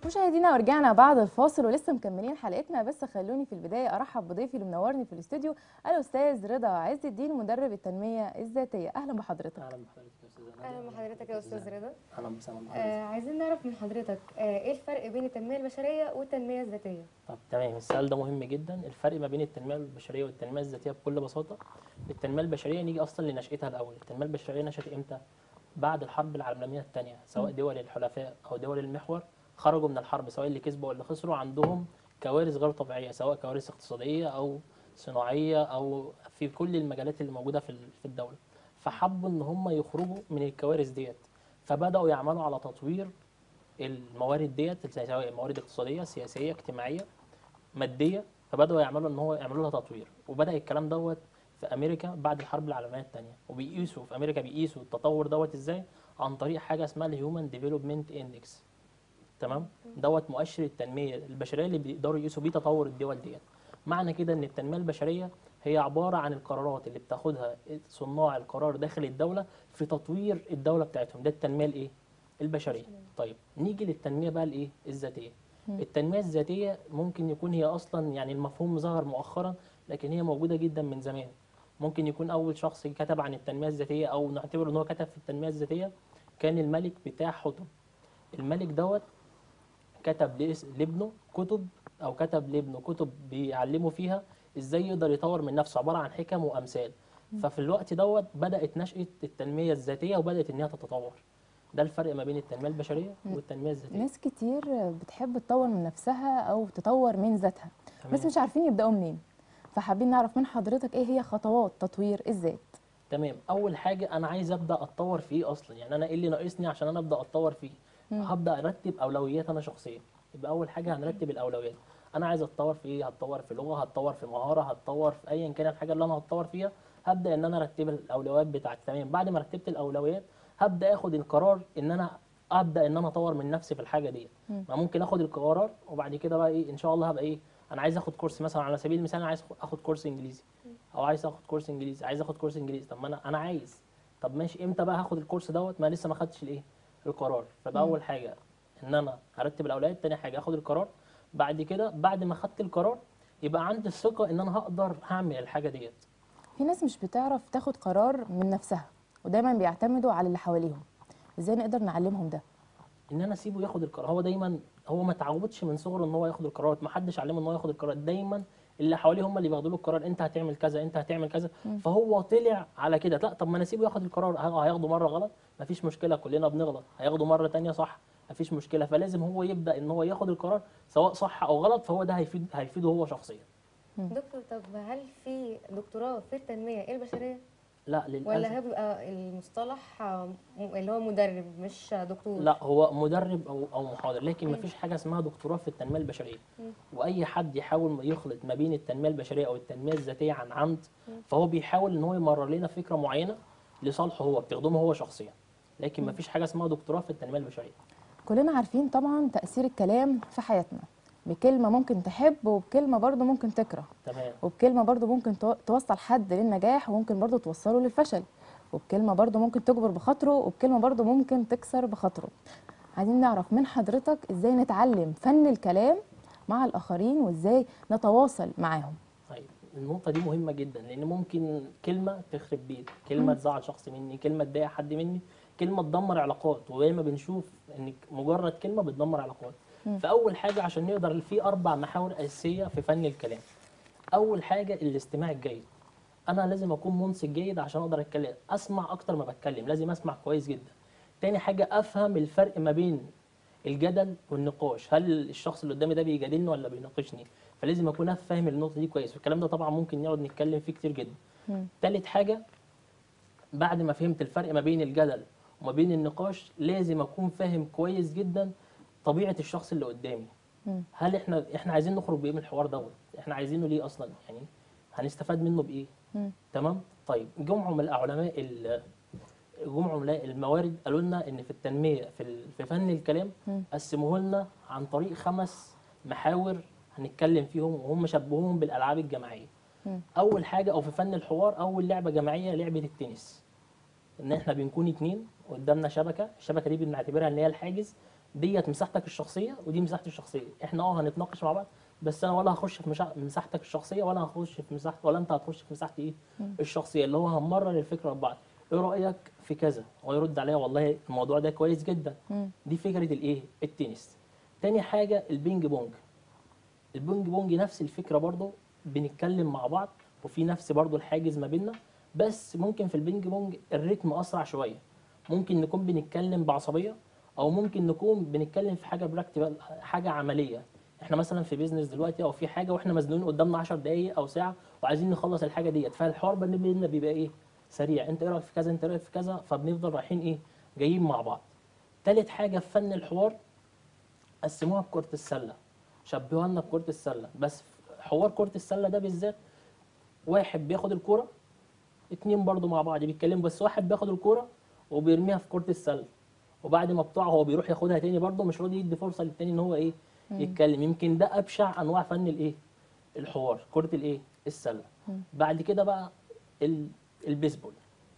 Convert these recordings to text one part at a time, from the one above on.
مشاهدينا ورجعنا بعد الفاصل ولسه مكملين حلقتنا بس خلوني في البدايه ارحب بضيفي اللي منورني في الاستوديو الاستاذ رضا عز الدين مدرب التنميه الذاتيه اهلا بحضرتك اهلا بحضرتك يا استاذ أمال. اهلا بحضرتك يا استاذ رضا اهلا وسهلا بحضرتك آه عايزين نعرف من حضرتك آه ايه الفرق بين التنميه البشريه والتنميه الذاتيه طب تمام السؤال ده مهم جدا الفرق ما بين التنميه البشريه والتنميه الذاتيه بكل بساطه التنميه البشريه نيجي اصلا لنشاتها الاول التنميه البشريه نشات امتى بعد الحرب العالميه الثانيه سواء دول الحلفاء او دول المحور خرجوا من الحرب سواء اللي كسبوا ولا خسروا عندهم كوارث غير طبيعيه سواء كوارث اقتصاديه او صناعيه او في كل المجالات اللي موجوده في ال- في الدوله فحبوا ان هم يخرجوا من الكوارث ديت فبداوا يعملوا على تطوير الموارد ديت زي سواء موارد اقتصاديه سياسيه اجتماعيه ماديه فبداوا يعملوا ان هو يعملوا لها تطوير وبدا الكلام دوت في امريكا بعد الحرب العالميه الثانيه وبيقيسوا في امريكا بيقيسوا التطور دوت ازاي عن طريق حاجه اسمها الهيومن ديفلوبمنت اندكس تمام دوت مؤشر التنميه البشريه اللي بيقدروا يقيسوا بيه تطور الدول ديت معنى كده ان التنميه البشريه هي عباره عن القرارات اللي بتاخدها صناع القرار داخل الدوله في تطوير الدوله بتاعتهم ده التنميه الايه البشريه طيب نيجي للتنميه بقى الايه الذاتيه التنميه الذاتيه ممكن يكون هي اصلا يعني المفهوم ظهر مؤخرا لكن هي موجوده جدا من زمان ممكن يكون اول شخص كتب عن التنميه الذاتيه او نعتبر ان هو كتب في التنميه الذاتيه كان الملك بتاع حطب الملك دوت كتب لإس- لابنه كتب او كتب لابنه كتب بيعلمه فيها ازاي يقدر يطور من نفسه عباره عن حكم وامثال ففي الوقت دوت بدات نشاه التنميه الذاتيه وبدات انها تتطور ده الفرق ما بين التنميه البشريه والتنميه الذاتيه ناس كتير بتحب تطور من نفسها او تطور من ذاتها بس تمام. مش عارفين يبداوا منين فحابين نعرف من حضرتك ايه هي خطوات تطوير الذات تمام اول حاجه انا عايز ابدا اتطور فيه اصلا يعني انا ايه اللي ناقصني عشان انا ابدا اتطور فيه هبدا ارتب اولويات انا شخصيا يبقى اول حاجه هنرتب الاولويات انا عايز اتطور في ايه هتطور في لغه هتطور في مهاره هتطور في ايا كان الحاجه اللي انا هتطور فيها هبدا ان انا ارتب الاولويات بتاعتي تمام بعد ما رتبت الاولويات هبدا اخد القرار ان انا ابدا ان انا اطور من نفسي في الحاجه ديت ما ممكن اخد القرار وبعد كده بقى ايه ان شاء الله هبقى ايه انا عايز اخد كورس مثلا على سبيل المثال انا عايز اخد كورس انجليزي او عايز اخد كورس انجليزي عايز اخد كورس انجليزي طب ما انا انا عايز طب ماشي امتى بقى هاخد الكورس دوت ما لسه ما خدتش الايه القرار فده اول حاجه ان انا هرتب الاولويات تاني حاجه اخد القرار بعد كده بعد ما خدت القرار يبقى عندي الثقه ان انا هقدر هعمل الحاجه ديت في ناس مش بتعرف تاخد قرار من نفسها ودايما بيعتمدوا على اللي حواليهم ازاي نقدر نعلمهم ده ان انا اسيبه ياخد القرار هو دايما هو ما تعودش من صغره ان هو ياخد القرارات ما حدش علمه ان هو ياخد القرار دايما اللي حواليه هم اللي بياخدوا له القرار انت هتعمل كذا انت هتعمل كذا فهو طلع على كده لا طب ما انا اسيبه ياخد القرار ه- هياخده مره غلط مفيش مشكله كلنا بنغلط هياخده مره تانية صح مفيش مشكله فلازم هو يبدا ان هو ياخد القرار سواء صح او غلط فهو ده هيفيد هيفيده هو شخصيا دكتور طب هل في دكتوراه في التنميه البشريه لا للاسف ولا هو بيبقى المصطلح آه، م- اللي هو مدرب مش دكتور لا هو مدرب او او محاضر لكن ما فيش حاجه اسمها دكتوراه في التنميه البشريه واي حد يحاول يخلط ما بين التنميه البشريه او التنميه الذاتيه عن عمد فهو بيحاول ان هو يمرر لنا فكره معينه لصالحه هو بتخدمه هو شخصيا لكن ما فيش حاجه اسمها دكتوراه في التنميه البشريه كلنا عارفين طبعا تاثير الكلام في حياتنا بكلمه ممكن تحب وبكلمه برضو ممكن تكره تمام وبكلمه برضو ممكن تو- توصل حد للنجاح وممكن برضو توصله للفشل وبكلمه برضو ممكن تجبر بخاطره وبكلمه برضو ممكن تكسر بخاطره عايزين نعرف من حضرتك ازاي نتعلم فن الكلام مع الاخرين وازاي نتواصل معاهم طيب النقطة دي مهمة جدا لأن ممكن كلمة تخرب بيت، كلمة تزعل شخص مني، كلمة تضايق حد مني، كلمة تدمر علاقات، ودايما بنشوف إن مجرد كلمة بتدمر علاقات. فأول حاجة عشان نقدر في أربع محاور أساسية في فن الكلام. أول حاجة الاستماع الجيد. أنا لازم أكون منصت جيد عشان أقدر أتكلم، أسمع أكتر ما بتكلم، لازم أسمع كويس جدا. تاني حاجة أفهم الفرق ما بين الجدل والنقاش هل الشخص اللي قدامي ده بيجادلني ولا بيناقشني فلازم اكون فاهم النقطه دي كويس والكلام ده طبعا ممكن نقعد نتكلم فيه كتير جدا تالت حاجه بعد ما فهمت الفرق ما بين الجدل وما بين النقاش لازم اكون فاهم كويس جدا طبيعه الشخص اللي قدامي هل احنا احنا عايزين نخرج بايه من الحوار دوت احنا عايزينه ليه اصلا يعني هنستفاد منه بايه تمام طيب جم عملاء علماء ال- جم عملاء الموارد قالوا لنا ان في التنميه في ال- في فن الكلام قسموه لنا عن طريق خمس محاور هنتكلم فيهم وهم شبهوهم بالالعاب الجماعيه اول حاجه او في فن الحوار اول لعبه جماعيه لعبه التنس ان احنا بنكون اتنين قدامنا شبكه الشبكه دي بنعتبرها ان هي الحاجز ديت مساحتك الشخصيه ودي مساحتي الشخصيه احنا اه هنتناقش مع بعض بس انا ولا هخش في مشا- مساحتك الشخصيه ولا هخش في مساحتك ولا انت هتخش في مساحتي ايه الشخصيه اللي هو هنمرر الفكره ببعض ايه رايك في كذا هو يرد عليا والله الموضوع ده كويس جدا مم. دي فكره الايه التنس تاني حاجه البينج بونج البينج بونج نفس الفكره برضه بنتكلم مع بعض وفي نفس برضه الحاجز ما بيننا بس ممكن في البينج بونج الريتم اسرع شويه ممكن نكون بنتكلم بعصبيه او ممكن نكون بنتكلم في حاجه براكتيكال حاجه عمليه احنا مثلا في بيزنس دلوقتي او في حاجه واحنا مزنوقين قدامنا 10 دقائق او ساعه وعايزين نخلص الحاجه ديت فالحوار بيننا بيبقى ايه سريع انت ايه رايك في كذا انت ايه رايك في كذا فبنفضل رايحين ايه جايين مع بعض تالت حاجه في فن الحوار قسموها بكره السله شبهوها لنا بكره السله بس حوار كره السله ده بالذات واحد بياخد الكوره اتنين برضو مع بعض بيتكلموا بس واحد بياخد الكوره وبيرميها في كره السله وبعد ما بتقع هو بيروح ياخدها تاني برضه مش راضي يدي فرصه للتاني ان هو ايه يتكلم يمكن ده ابشع انواع فن الايه الحوار كره الايه السله بعد كده بقى ال- البيسبول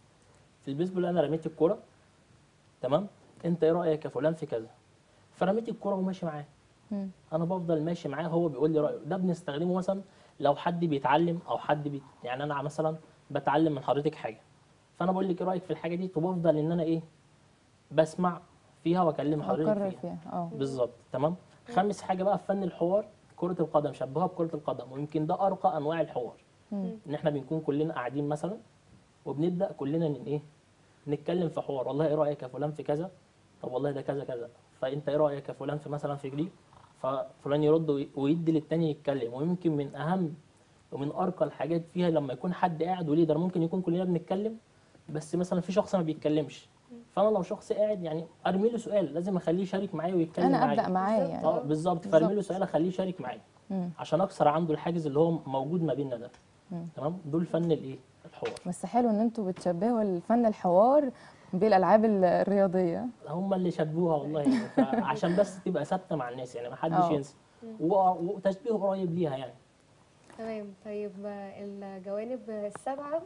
في البيسبول انا رميت الكوره تمام انت ايه رايك يا فلان في كذا فرميت الكوره وماشي معاه مم. انا بفضل ماشي معاه هو بيقول لي رايه ده بنستخدمه مثلا لو حد بيتعلم او حد بي... يعني انا مثلا بتعلم من حضرتك حاجه فانا بقول لك ايه رايك في الحاجه دي وبفضل ان انا ايه بسمع فيها واكلم حضرتك اكرر فيها فيها اه بالظبط تمام خامس حاجه بقى في فن الحوار كره القدم شبهها بكره القدم ويمكن ده ارقى انواع الحوار مم. ان احنا بنكون كلنا قاعدين مثلا وبنبدا كلنا ان ايه نتكلم في حوار والله ايه رايك يا فلان في كذا طب والله ده كذا كذا فانت ايه رايك يا فلان في مثلا في دي ففلان يرد وي- ويدي للتاني يتكلم ويمكن من اهم ومن ارقى الحاجات فيها لما يكون حد قاعد وليدر ممكن يكون كلنا بنتكلم بس مثلا في شخص ما بيتكلمش فانا لو شخص قاعد يعني ارمي له سؤال لازم اخليه يشارك معايا ويتكلم انا معايا ابدا معاه يعني اه بالظبط بالظبط. فارمي له سؤال اخليه يشارك معايا مم. عشان اكسر عنده الحاجز اللي هو موجود ما بيننا ده مم. تمام دول فن الايه الحوار بس حلو ان انتوا بتشبهوا الفن الحوار بالالعاب ال- الرياضيه هم اللي شبهوها والله يعني عشان بس تبقى ثابته مع الناس يعني ما حدش اه. ينسى و- وتشبيه قريب ليها يعني تمام طيب آه، الجوانب السبعة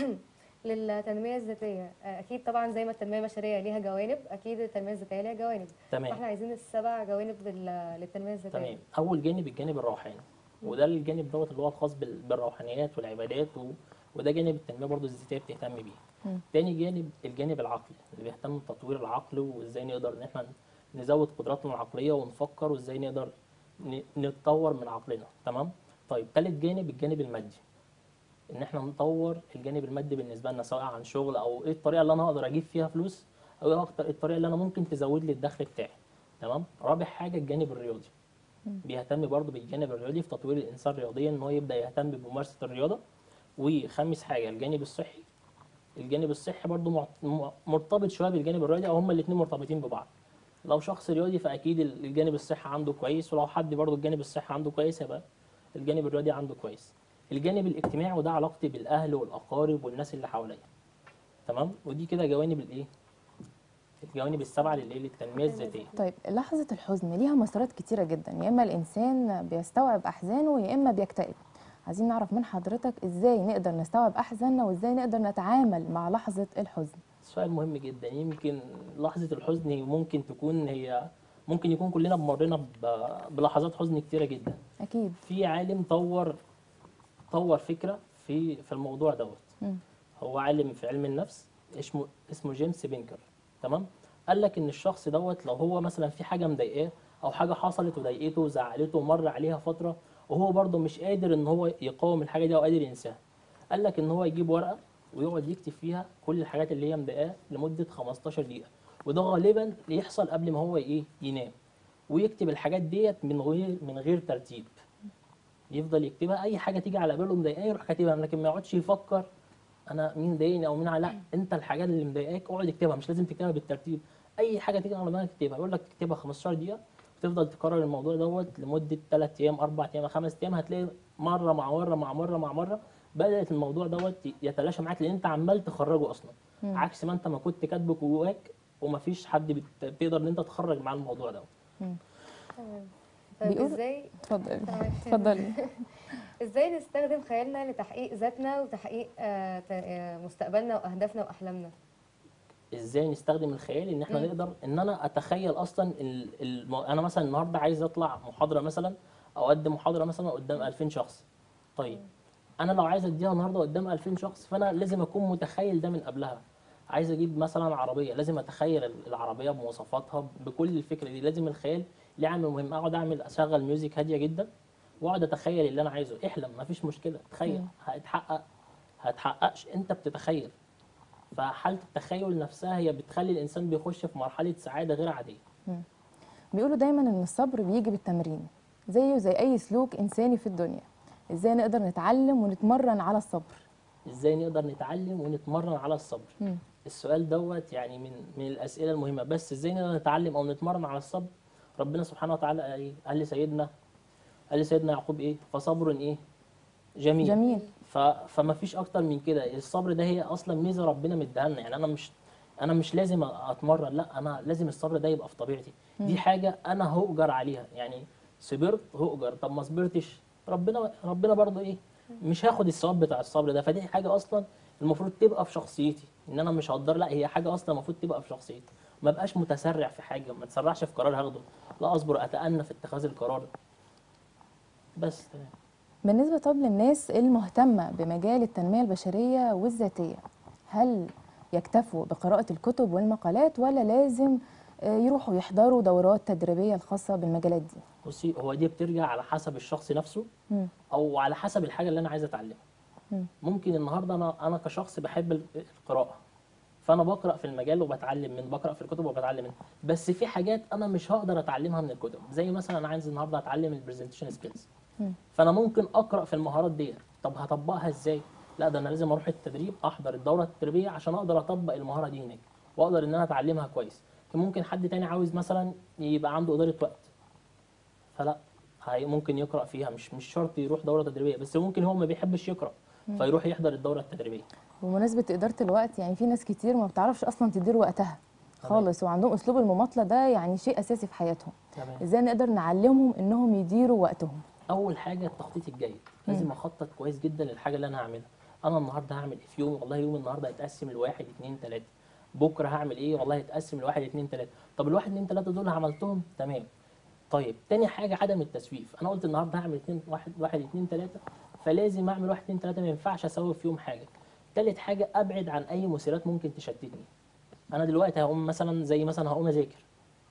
للتنمية الذاتية آه، أكيد طبعا زي ما التنمية البشرية ليها جوانب أكيد التنمية الذاتية ليها جوانب تمام فاحنا عايزين السبع جوانب لل- للتنمية الذاتية تمام اول جانب الجانب الروحاني وده الجانب دوت اللي هو الخاص بال- بالروحانيات والعبادات و... وده جانب التنميه برضو الذاتيه بتهتم بيه مم. تاني جانب الجانب العقلي اللي بيهتم بتطوير العقل وازاي نقدر ان احنا نزود قدراتنا العقليه ونفكر وازاي نقدر ن... نتطور من عقلنا تمام طيب تالت جانب الجانب المادي ان احنا نطور الجانب المادي بالنسبه لنا سواء عن شغل او ايه الطريقه اللي انا اقدر اجيب فيها فلوس او ايه اكتر الطريقه اللي انا ممكن تزود لي الدخل بتاعي تمام رابع حاجه الجانب الرياضي بيهتم برضه بالجانب الرياضي في تطوير الانسان رياضيا ان هو يبدا يهتم بممارسه الرياضه وخامس حاجه الجانب الصحي الجانب الصحي برضه مع- م- مرتبط شويه بالجانب الرياضي او هما الاثنين مرتبطين ببعض لو شخص رياضي فاكيد ال- الجانب الصحي عنده كويس ولو حد برضه الجانب الصحي عنده كويس يبقى الجانب الرياضي عنده كويس الجانب الاجتماعي وده علاقتي بالاهل والاقارب والناس اللي حواليا تمام ودي كده جوانب الايه الجوانب السبعه للايه للتنميه الذاتيه طيب لحظه الحزن ليها مسارات كتيره جدا يا اما الانسان بيستوعب احزانه يا اما بيكتئب عايزين نعرف من حضرتك ازاي نقدر نستوعب احزاننا وازاي نقدر نتعامل مع لحظه الحزن سؤال مهم جدا يمكن لحظة الحزن هي ممكن تكون هي ممكن يكون كلنا مرينا ب- بلحظات حزن كتيرة جدا اكيد في عالم طور طور فكرة في في الموضوع دوت مم. هو عالم في علم النفس اسمه اسمه جيمس بينكر تمام قال لك ان الشخص دوت لو هو مثلا في حاجة مضايقاه او حاجة حصلت وضايقته وزعلته ومر عليها فترة وهو برضه مش قادر ان هو يقاوم الحاجة دي او قادر ينساها قال لك ان هو يجيب ورقة ويقعد يكتب فيها كل الحاجات اللي هي مضايقاه لمدة 15 دقيقة وده غالبا يحصل قبل ما هو ايه ينام ويكتب الحاجات ديت من غير من غير ترتيب يفضل يكتبها اي حاجه تيجي على باله مضايقاه يروح كاتبها لكن ما يقعدش يفكر انا مين ضايقني او مين ع- لا انت الحاجات اللي مضايقاك اقعد اكتبها مش لازم تكتبها بالترتيب اي حاجه تيجي على بالك تكتبها يقول لك تكتبها 15 دقيقه وتفضل تكرر الموضوع دوت لمده 3 ايام 4 ايام 5 ايام هتلاقي مره مع مره مع مره مع مره بدات الموضوع دوت يتلاشى معاك لان انت عمال تخرجه اصلا مم. عكس ما انت ما كنت كاتبه جواك ومفيش حد بت- بتقدر ان انت تخرج مع الموضوع ده تمام طيب بيقول- ازاي اتفضلي تمام. اتفضلي ازاي نستخدم خيالنا لتحقيق ذاتنا وتحقيق آه، ت- آه، مستقبلنا واهدافنا واحلامنا ازاي نستخدم الخيال ان احنا مم. نقدر ان انا اتخيل اصلا ال... ال... انا مثلا النهارده عايز اطلع محاضره مثلا او اقدم محاضره مثلا قدام 2000 شخص طيب انا لو عايز اديها النهارده قدام 2000 شخص فانا لازم اكون متخيل ده من قبلها عايز اجيب مثلا عربيه لازم اتخيل العربيه بمواصفاتها بكل الفكره دي لازم الخيال ليه عامل مهم اقعد اعمل اشغل ميوزك هاديه جدا واقعد اتخيل اللي انا عايزه احلم مفيش مشكله تخيل مم. هيتحقق هتحققش انت بتتخيل فحاله التخيل نفسها هي بتخلي الانسان بيخش في مرحله سعاده غير عاديه بيقولوا دايما ان الصبر بيجي بالتمرين زيه زي اي سلوك انساني في الدنيا ازاي نقدر نتعلم ونتمرن على الصبر ازاي نقدر نتعلم ونتمرن على الصبر مم. السؤال دوت يعني من من الاسئله المهمه بس ازاي نقدر نتعلم او نتمرن على الصبر ربنا سبحانه وتعالى قال ايه قال لسيدنا قال لسيدنا يعقوب ايه فصبر ايه جميل, جميل ف... فما فيش اكتر من كده الصبر ده هي اصلا ميزه ربنا مديها لنا يعني انا مش انا مش لازم اتمرن لا انا لازم الصبر ده يبقى في طبيعتي دي حاجه انا هؤجر عليها يعني صبرت هؤجر طب ما صبرتش ربنا ربنا برضه ايه مش هاخد الثواب بتاع الصبر ده فدي حاجه اصلا المفروض تبقى في شخصيتي ان انا مش هقدر لا هي حاجه اصلا المفروض تبقى في شخصيتي ما بقاش متسرع في حاجه ما اتسرعش في قرار هاخده لا اصبر اتأنى في اتخاذ القرار بس تمام بالنسبة طب للناس المهتمة بمجال التنمية البشرية والذاتية هل يكتفوا بقراءة الكتب والمقالات ولا لازم آه، يروحوا يحضروا دورات تدريبية الخاصة بالمجالات دي؟ بصي هو دي بترجع على حسب الشخص نفسه مم. او على حسب الحاجه اللي انا عايز اتعلمها مم. ممكن النهارده انا انا كشخص بحب ال- القراءه فانا بقرا في المجال وبتعلم من بقرا في الكتب وبتعلم منها بس في حاجات انا مش هقدر اتعلمها من الكتب زي مثلا انا عايز النهارده اتعلم البرزنتيشن سكيلز مم. فانا ممكن اقرا في المهارات ديت طب هطبقها ازاي لا ده انا لازم اروح التدريب احضر الدوره التدريبيه عشان اقدر اطبق المهاره دي هناك واقدر ان انا اتعلمها كويس ممكن حد تاني عاوز مثلا يبقى عنده اداره وقت فلا هي ممكن يقرا فيها مش مش شرط يروح دوره تدريبيه بس ممكن هو ما بيحبش يقرا فيروح يحضر الدوره التدريبيه بمناسبة إدارة الوقت يعني في ناس كتير ما بتعرفش أصلا تدير وقتها خالص وعندهم أسلوب المماطلة ده يعني شيء أساسي في حياتهم تمام إزاي نقدر نعلمهم إنهم يديروا وقتهم؟ اول حاجه التخطيط الجيد لازم اخطط كويس جدا للحاجه اللي انا هعملها انا النهارده هعمل ايه في يوم والله يوم النهارده هيتقسم لواحد اتنين تلاته بكره هعمل ايه والله هيتقسم لواحد اتنين تلاته طب الواحد اتنين تلاته دول عملتهم تمام طيب تاني حاجه عدم التسويف انا قلت النهارده هعمل اتنين واحد واحد اتنين تلاته فلازم اعمل واحد اتنين تلاته ما ينفعش اسوي في يوم حاجه تالت حاجه ابعد عن اي مثيرات ممكن تشتتني انا دلوقتي هقوم مثلا زي مثلا هقوم اذاكر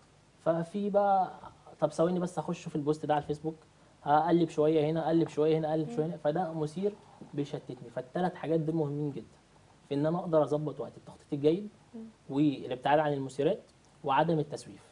ففي بقى طب ثواني بس اخش في البوست ده على الفيسبوك هقلب شويه هنا اقلب شويه هنا اقلب شويه هنا فده مثير بيشتتني فالثلاث حاجات دول مهمين جدا في ان انا اقدر اظبط وقتي التخطيط الجيد والابتعاد عن المثيرات وعدم التسويف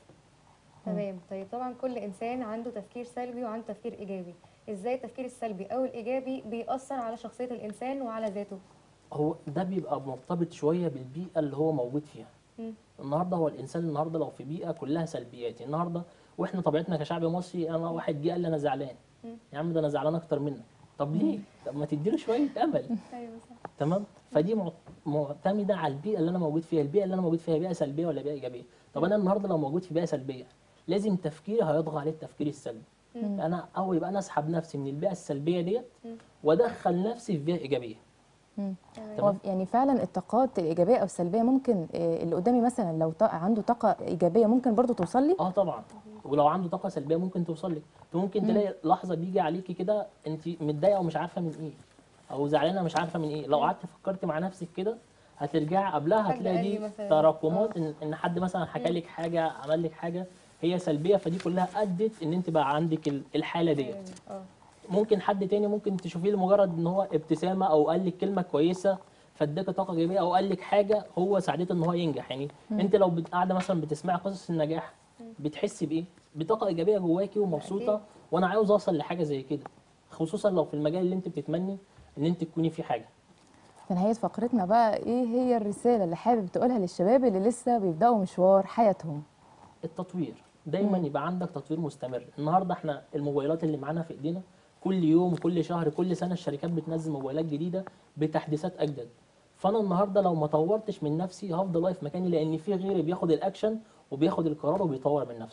تمام طيب طبعا كل انسان عنده تفكير سلبي وعنده تفكير ايجابي ازاي التفكير السلبي او الايجابي بيأثر على شخصية الانسان وعلى ذاته هو ده بيبقى مرتبط شويه بالبيئه اللي هو موجود فيها مم. النهارده هو الانسان النهارده لو في بيئه كلها سلبيات النهارده واحنا طبيعتنا كشعب مصري انا واحد جه قال لي انا زعلان مم. يا عم ده انا زعلان اكتر منك طب ليه طب ما تديله شويه امل ايوه صح تمام فدي مع- معتمده على البيئه اللي انا موجود فيها البيئه اللي انا موجود فيها بيئه سلبيه ولا بيئه ايجابيه طب انا النهارده لو موجود في بيئه سلبيه لازم تفكيري هيطغى عليه التفكير السلبي مم. انا اول يبقى انا اسحب نفسي من البيئه السلبيه ديت مم. وادخل نفسي في بيئه ايجابيه مم. تمام. هو يعني فعلا الطاقات الإيجابية أو السلبية ممكن آه، اللي قدامي مثلا لو طا- عنده طاقة إيجابية ممكن برضو توصل لي؟ اه طبعا ولو عنده طاقه سلبيه ممكن توصل لك انت ممكن تلاقي لحظه بيجي عليكي كده انت متضايقه ومش عارفه من ايه او زعلانه مش عارفه من ايه لو قعدت فكرت مع نفسك كده هترجعي قبلها حد هتلاقي قال لي دي مثلاً. تراكمات ان, ان حد مثلا حكى لك حاجه عمل لك حاجه هي سلبيه فدي كلها ادت ان انت بقى عندك ال- الحاله ديت اه ممكن حد تاني ممكن تشوفيه لمجرد ان هو ابتسامه او قال لك كلمه كويسه فاداك طاقه ايجابيه او قال لك حاجه هو ساعدته ان هو ينجح يعني انت لو بت- قاعده مثلا بتسمعي قصص النجاح بتحسي بايه بطاقه ايجابيه جواكي ومبسوطه أكيد. وانا عاوز اوصل لحاجه زي كده خصوصا لو في المجال اللي انت بتتمني ان انت تكوني فيه حاجه في نهاية فقرتنا بقى إيه هي الرسالة اللي حابب تقولها للشباب اللي لسه بيبدأوا مشوار حياتهم؟ التطوير دايما يبقى عندك تطوير مستمر النهارده احنا الموبايلات اللي معانا في ايدينا كل يوم كل شهر كل سنه الشركات بتنزل موبايلات جديده بتحديثات اجدد فانا النهارده لو ما طورتش من نفسي هفضل واقف مكاني لان في غيري بياخد الاكشن وبياخد القرار وبيطور من نفسه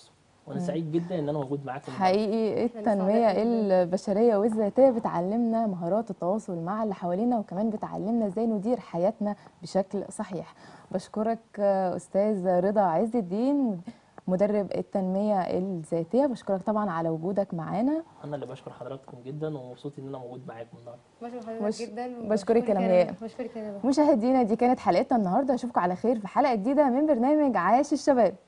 وانا سعيد جدا ان انا موجود معاكم النهاردة. حقيقي إحنا التنمية سعداء جداً. البشرية والذاتية بتعلمنا مهارات التواصل مع اللي حوالينا وكمان بتعلمنا ازاي ندير حياتنا بشكل صحيح بشكرك آه، أستاذ رضا عز الدين مدرب التنمية الذاتية بشكرك طبعا على وجودك معانا انا اللي بشكر حضراتكم جدا ومبسوط ان انا موجود معاكم النهارده بشكر حضرتك مش- جدا بشكرك يا وبشكرك لمياء. بشكرك يا ندى مشاهدينا دي كانت حلقتنا النهارده اشوفكم على خير في حلقة جديدة من برنامج عاش الشباب